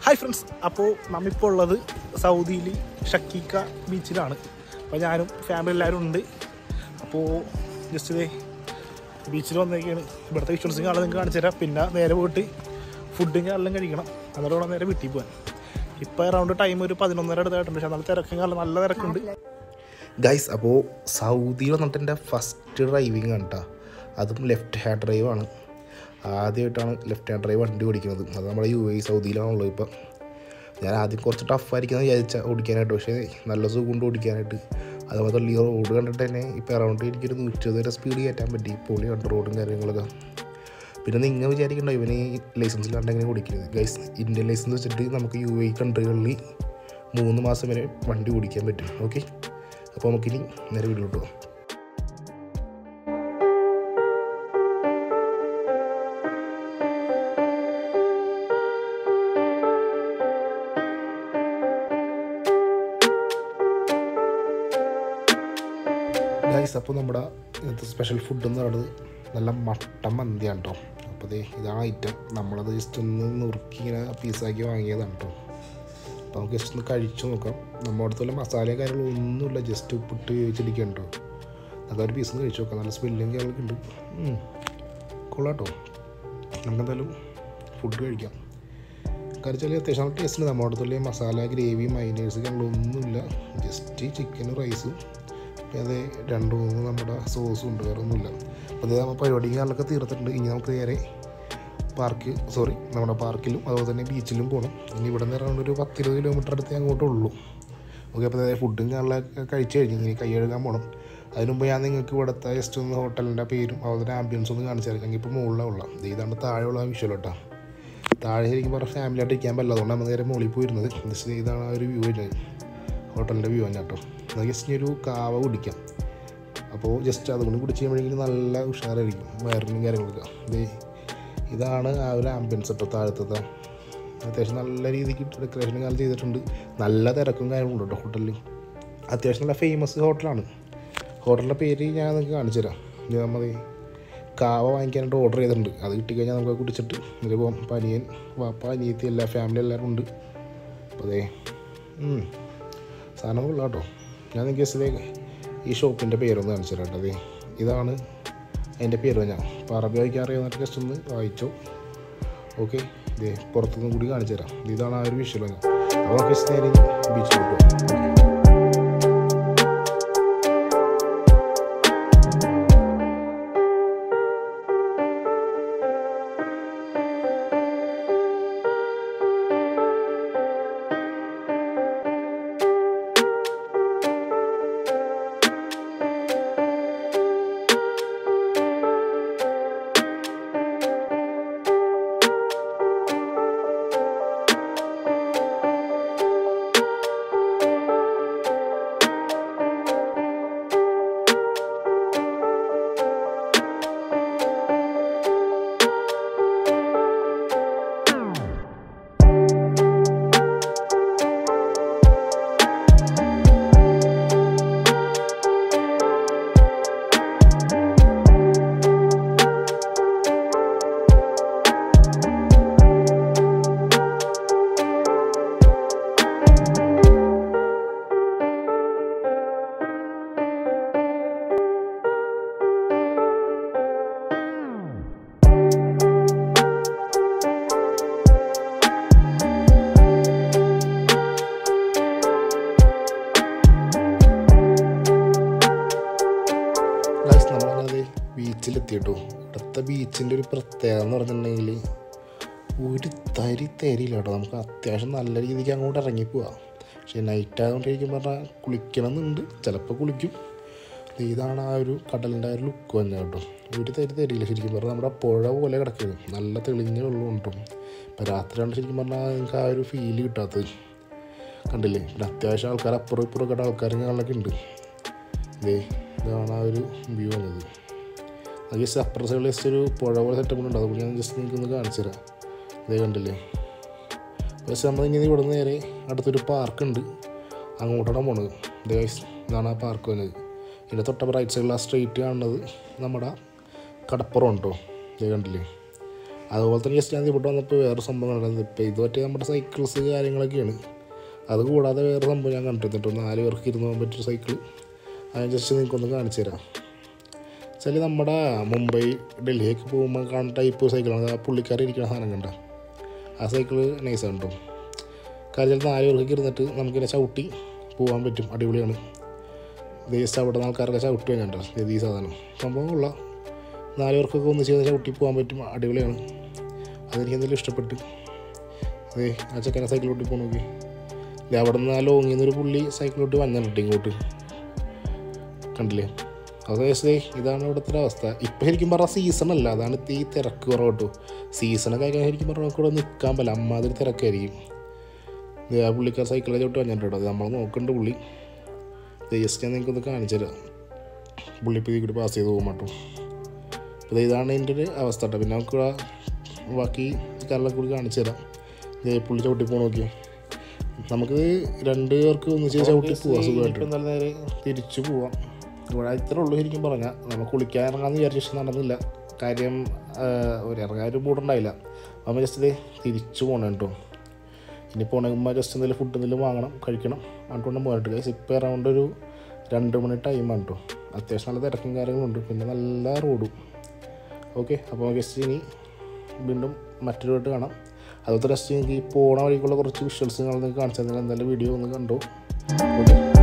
Hi friends അപ്പോൾ നമ്മിപ്പോൾ ഉള്ളത് സൗദിയിൽ ഷക്കീക്ക ബീച്ചിലാണ് അപ്പോൾ ഞാനും ഫാമിലി എല്ലാവരും ഉണ്ട് അപ്പോൾ ജസ്റ്റ് ഇതേ ബീച്ചിൽ വന്നേക്കാണ് ഇവിടുത്തെ വിഷ്വൽസും കാണാൻ നിങ്ങൾക്ക് കാണിച്ചു തരാം പിന്നെ നേരെ പോയിട്ട് ഫുഡും കാലെല്ലാം കഴിക്കണം എന്നിട്ട് വേണം നേരെ വീട്ടിൽ പോകാൻ ഇപ്പോൾ അറൗണ്ട് ടൈം ഒരു പതിനൊന്നര അടുത്തായിട്ടുണ്ട് പക്ഷേ നല്ല തിരക്കും കാലം നല്ല തിരക്കുണ്ട് ഗൈസ് അപ്പോൾ സൗദിയിൽ വന്നിട്ട് എൻ്റെ ഫസ്റ്റ് ഡ്രൈവിംഗ് ആണ് കേട്ടോ അതും ലെഫ്റ്റ് ഹാൻഡ് ഡ്രൈവാണ് ആദ്യമായിട്ടാണ് ലെഫ്റ്റ് ഹാൻഡ് ഡ്രൈവ് വണ്ടി ഓടിക്കുന്നത് അത് നമ്മുടെ യു എ സൗദിയിലാണുള്ളത് ഇപ്പം ഞാൻ ആദ്യം കുറച്ച് ടഫായിരിക്കും വിചാരിച്ച ഓടിക്കാനായിട്ട് പക്ഷേ നല്ല സുഖം കൊണ്ട് ഓടിക്കാനായിട്ട് അതുപോലെ തന്നെ ഈ റോഡ് കണ്ടിട്ട് തന്നെ ഇപ്പോൾ അറൗണ്ട് എനിക്കൊരു നൂറ്റത് വരെ സ്പീഡ് കയറ്റാൻ പറ്റി പൊളിയുണ്ട് റോഡും കാര്യങ്ങളൊക്കെ പിന്നെ നിങ്ങൾ വിചാരിക്കണ്ടോ ഇവന് ഈ ലൈസൻസ് ഇല്ലാണ്ട് എങ്ങനെ ഓടിക്കുന്നത് ഗൈസ് ഇന്ത്യൻ ലൈസൻസ് വെച്ചിട്ട് നമുക്ക് യു എ കൺട്രികളിൽ മൂന്ന് മാസം വരെ വണ്ടി ഓടിക്കാൻ പറ്റും ഓക്കെ അപ്പോൾ നമുക്കിനി നേരെ വീട്ടിലോട്ട് പോകാം ഗൈസ് അപ്പോൾ നമ്മുടെ ഇന്നത്തെ സ്പെഷ്യൽ ഫുഡ് എന്ന് പറയുന്നത് നല്ല മട്ടൻ മന്തിയാണ് കേട്ടോ അപ്പോൾ ദേ ഇതാണ് ഐറ്റം നമ്മളത് ജസ്റ്റ് ഒന്ന് നുറുക്കി ഇങ്ങനെ പീസാക്കി വാങ്ങിയതാണ് കേട്ടോ അപ്പോൾ നമുക്ക് ജസ്റ്റ് ഒന്ന് കഴിച്ചു നോക്കാം നമ്മുടെ അടുത്ത് വല്ല മസാലയും കാര്യങ്ങളും ഒന്നുമില്ല ജസ്റ്റ് ഉപ്പിട്ട് വേവിച്ചിരിക്കുകയാണ് കേട്ടോ അതൊരു പീസ് ഒന്ന് കഴിച്ചു നോക്കാം നല്ല സ്മെല്ലും കാര്യങ്ങളൊക്കെ ഉണ്ട് ഉം. കൊള്ളാം കേട്ടോ നമുക്കെന്തായാലും ഫുഡ് കഴിക്കാം കറിച്ചാൽ അത്യാവശ്യം നല്ല ടേസ്റ്റ് ഉണ്ട് നമ്മുടെ അടുത്തുള്ള മസാല ഗ്രേവി മൈനേഴ്സ് കാര്യങ്ങളൊന്നുമില്ല ജസ്റ്റ് ചിക്കനും റൈസും പിന്നെ അത് രണ്ട് മൂന്ന് നമ്മുടെ സോസും ഉണ്ട് വേറെ ഒന്നുമില്ല അപ്പോൾ ഇത് നമ്മൾ പരിപാടിയും കാര്യങ്ങളൊക്കെ തീർത്തിട്ടുണ്ട് ഇനി നമുക്ക് നേരെ പാർക്ക് സോറി നമ്മുടെ പാർക്കിലും അതുപോലെ തന്നെ ബീച്ചിലും പോകണം ഇനി ഇവിടെ നിന്ന് അറൗണ്ട് ഒരു പത്തിരുപത് കിലോമീറ്റർ അടുത്തേ അങ്ങോട്ടേ ഉള്ളൂ ഓക്കെ അപ്പോൾ അതായത് ഫുഡും കാര്യങ്ങളൊക്കെ കഴിച്ച് കഴിഞ്ഞ് ഇനി കൈ കഴുകാൻ പോകണം അതിന് മുമ്പ് ഞാൻ നിങ്ങൾക്ക് ഇവിടുത്തെ ജസ്റ്റ് ഒന്ന് ഹോട്ടലിൻ്റെ പേരും അതുപോലെ തന്നെ ആംബിയൻസും ഒന്ന് കാണിച്ചു തരാം ഇപ്പോൾ മുകളിലാണ് ഉള്ള ഇതാണ് താഴെയുള്ള വിഷ്വൽ കേട്ടോ താഴെ ശരിക്കും പറഞ്ഞാൽ ഫാമിലി ആയിട്ട് ഇരിക്കാൻ പറ്റില്ല അതുകൊണ്ടാണ് നമ്മൾ നേരെ മുകളിൽ പോയിരുന്നത് ജസ്റ്റ് ഇതാണ് ആ ഒരു വ്യൂ വരുന്നത് ഹോട്ടലിൻ്റെ വ്യൂ ആണ് കേട്ടോ എന്നാൽ ജസ്റ്റ് ഇനി ഒരു കാവ കുടിക്കാം അപ്പോൾ ജസ്റ്റ് അതുകൊണ്ട് കുടിച്ച് കഴിയുമ്പോഴേക്കും നല്ല ഉഷാറായിരിക്കും വയറിനും കാര്യങ്ങളൊക്കെ ദേ ഇതാണ് ആ ഒരു ആംബിയൻസ് കേട്ടോ താഴത്തത്തെ അത്യാവശ്യം നല്ല രീതിക്ക് ഡെക്കറേഷനും കാലം ചെയ്തിട്ടുണ്ട് നല്ല തിരക്കും കാര്യങ്ങളും കേട്ടോ ഹോട്ടലിൽ അത്യാവശ്യം നല്ല ഫേമസ് ഹോട്ടലാണ് ഹോട്ടലിൻ്റെ പേര് ഞാൻ നിങ്ങൾക്ക് കാണിച്ചു തരാം ഇത് നമ്മൾ കാവ വാങ്ങിക്കാനായിട്ട് ഓർഡർ ചെയ്തിട്ടുണ്ട് അത് കിട്ടിക്കഴിഞ്ഞാൽ നമുക്ക് അത് കുടിച്ചിട്ട് ഇതിൽ പോകാം പനിയൻ വാപ്പ അനിയത്തി എല്ലാ ഫാമിലി എല്ലാവരും ഉണ്ട് അപ്പോൾ അതെ ഉം. സാധനം കൊള്ളാം കേട്ടോ ഞാൻ നിങ്ങൾക്ക് ജസ്റ്റ് ഈ ഷോപ്പിൻ്റെ പേരൊന്ന് കാണിച്ചു തരാം കേട്ടോ അതെ ഇതാണ് അതിൻ്റെ പേര് ഞാൻ അപ്പോൾ അറബി വായിക്കാൻ അറിയാവുന്നവർക്ക് ജസ്റ്റ് ഒന്ന് വായിച്ചോ ഓക്കെ ഇതേ പുറത്തുനിന്നും കൂടി കാണിച്ചു തരാം ഇതാണ് ആ ഒരു വിഷ്വൽ ഞാൻ അപ്പോൾ നമുക്ക് ജസ്റ്റ് നേരെ ബീച്ചിലോട്ട് പോകാം ഗൈസ് നമ്മളങ്ങനെ ബീച്ചിലെത്തി കേട്ടോ ഇവിടുത്തെ ബീച്ചിൻ്റെ ഒരു പ്രത്യേകത എന്ന് പറഞ്ഞിട്ടുണ്ടെങ്കിൽ ഒരു തരി തരിയില്ല കേട്ടോ നമുക്ക് അത്യാവശ്യം നല്ല രീതിക്ക് അങ്ങോട്ട് ഇറങ്ങി പോവാം പക്ഷേ നൈറ്റ് ആയതുകൊണ്ട് ശരിക്കും പറഞ്ഞാൽ കുളിക്കണം എന്നുണ്ട് ചിലപ്പോൾ കുളിക്കും ദേ ഇതാണ് ആ ഒരു കടലിൻ്റെ ആ ഒരു ലുക്ക് തന്നെ കേട്ടോ ഒരു തരി തരിയില്ല ശരിക്കും പറഞ്ഞാൽ നമ്മുടെ പുഴ പോലെ കിടക്കുന്നത് നല്ല തെളിഞ്ഞ വെള്ളം ഉണ്ടും ഇപ്പോൾ രാത്രിയാണ് ശരിക്കും പറഞ്ഞാൽ നിങ്ങൾക്ക് ആ ഒരു ഫീല് കിട്ടാത്തത് കണ്ടില്ലേ പിന്നെ അത്യാവശ്യം ആൾക്കാർ അപ്പുറം ഇപ്പുറം ഒക്കെ ആൾക്കാരും കാണലൊക്കെ ഉണ്ട് ഇതേ ഇതാണ് ആ ഒരു വ്യൂ വന്നത് അത് ജസ്റ്റ് അപ്പുറ സൈഡിൽ ജസ്റ്റ് ഒരു പുഴ പോലെ സെറ്റപ്പ് ഉണ്ട് അതുകൊണ്ട് ഞാൻ ജസ്റ്റ് നിങ്ങൾക്ക് ഒന്ന് കാണിച്ചു തരാം ഇതേ കണ്ടില്ലേ പക്ഷേ നമ്മൾ ഇങ്ങനെ ഇവിടെ നിന്ന് നേരെ അടുത്തൊരു പാർക്കുണ്ട് അങ്ങോട്ടാണ് പോണത് ഇതേ guys, ഇതാണ് ആ പാർക്ക് വന്നത് ഇതിൻ്റെ തൊട്ടപ്പുറം റൈറ്റ് സൈഡിൽ ആ സ്ട്രീറ്റ് കാണുന്നത് നമ്മുടെ കടപ്പുറം കേട്ടോ ഇതേ കണ്ടില്ലേ അതുപോലെ തന്നെ ജസ്റ്റ് ഞാൻ ഇവിടെ വന്നപ്പോൾ വേറെ സംഭവം കണ്ടത് ഇപ്പോൾ ഇത് പറ്റിയ നമ്മുടെ സൈക്കിൾസ് കാര്യങ്ങളൊക്കെയാണ് അത് കൂടാതെ വേറെ സംഭവം ഞാൻ കണ്ടിട്ടുണ്ട് നാല് പേർക്ക് ഇരുന്ന് പോകാൻ പറ്റിയ സൈക്കിൾ അത് ജസ്റ്റ് നിങ്ങൾക്കൊന്ന് കാണിച്ചു തരാം വെച്ചാൽ നമ്മുടെ മുംബൈ ഡൽഹിയൊക്കെ പോകുമ്പോൾ കാണുന്ന ടൈപ്പ് സൈക്കിളാണ് ആ പുള്ളിക്കാരി ഇരിക്കുന്ന സാധനം കണ്ട ആ സൈക്കിൾ നൈസാണ് കേട്ടോ കാര്യം നാല് പേർക്ക് ഇരുന്നിട്ട് നമുക്കിങ്ങനെ ചവിട്ടി പോകാൻ പറ്റും അടിപൊളിയാണ് ദേശത്ത് അവിടെ നിന്ന് ആൾക്കാരൊക്കെ ചവിട്ടി കഴിഞ്ഞിട്ടോ ഇത് ഈ സാധനം സംഭവം ഉള്ള നാല് പേർക്കൊക്കെ ഒന്ന് ചെയ്ത് ചവിട്ടി പോകാൻ പറ്റും അടിപൊളിയാണ് അതെനിക്ക് എന്തെങ്കിലും ഇഷ്ടപ്പെട്ട് അതെ ആ ചെക്കനെ സൈക്കിൾ ഓട്ടി പോകണം നോക്കി ദേ അവിടെ നിന്ന് ആ ലോങ്ങിൽ നിന്നൊരു പുള്ളി സൈക്കിൾ ഓട്ടി വന്നിട്ട് ഇങ്ങോട്ട് കണ്ടില്ലേ അത് ദേ ഇതാണ് ഇവിടുത്തെ ഒരു അവസ്ഥ ഇപ്പം ശരിക്കും പറഞ്ഞാൽ സീസൺ അല്ല അതാണ് ഇപ്പം ഈ തിരക്ക് കുറവ് കേട്ടോ സീസണൊക്കെ ആയി ശരിക്കും പറഞ്ഞാൽ കൂടെ നിൽക്കാൻ പറ്റില്ല അമ്മാതിരി തിരക്കായിരിക്കും ദേ ആ പുള്ളിക്കാർ സൈക്കിളൊക്കെ ചോട്ട് വന്നിട്ടുണ്ട് അത് നമ്മൾ നോക്കുന്നുണ്ട് പുള്ളി ജസ്റ്റ് ഞാൻ നിങ്ങൾക്കൊന്ന് കാണിച്ചു തരാം പുള്ളി ഇപ്പോൾ ഇതിൽ കൂടി പാസ് ചെയ്ത് പോകും കേട്ടോ അപ്പോൾ ഇതാണ് എൻ്റെ ഒരു അവസ്ഥ കേട്ടോ പിന്നെ നമുക്ക് ആ ബാക്കി കാര്യങ്ങളൊക്കെ കൂടി കാണിച്ചു തരാം ദേ പുള്ളി ചവിട്ടി പോകണം നോക്കി നമുക്ക് രണ്ട് പേർക്ക് ഒന്നിച്ച് ചവിട്ടി പോവാം സുഖമായിട്ട് എന്തായാലും നേരെ തിരിച്ചു പോവാം ഇവിടെ ഇത്രേ ഉള്ളൂ ശരിക്കും പറഞ്ഞാൽ നമ്മൾ കുളിക്കാൻ ഇറങ്ങാമെന്ന് വിചാരിച്ചു നടന്നില്ല കാര്യം ആ, ഒരു ഇറങ്ങാൻ ഒരു മൂടുണ്ടായില്ല അപ്പോൾ ജസ്റ്റ് തിരിച്ചു പോകണം കേട്ടോ ഇനി പോണെങ്കിൽ ജസ്റ്റ് എന്തെങ്കിലും ഫുഡ് എന്തെങ്കിലും വാങ്ങണം കഴിക്കണം അതുകൊണ്ട് പോയിട്ട് ഗൈസ് ഇപ്പോൾ അറൗണ്ട് ഒരു രണ്ട് മണി ടൈമാണ് കേട്ടോ അത്യാവശ്യം നല്ല തിരക്കും കാര്യങ്ങളുണ്ട് പിന്നെ നല്ല റോഡും ഓക്കെ അപ്പോൾ ജസ്റ്റ് ഇനി വീണ്ടും മറ്റൊരു വീട്ട് കാണാം അതുപോലെ ജസ്റ്റ് എനിക്ക് ഈ പോണ വഴിക്കുള്ള കുറച്ച് വിഷ്വൽസ് നിങ്ങൾ നിങ്ങൾക്ക് കാണിച്ചു തന്നെ എന്തായാലും വീഡിയോ ഒന്ന് കണ്ടു ഓക്കെ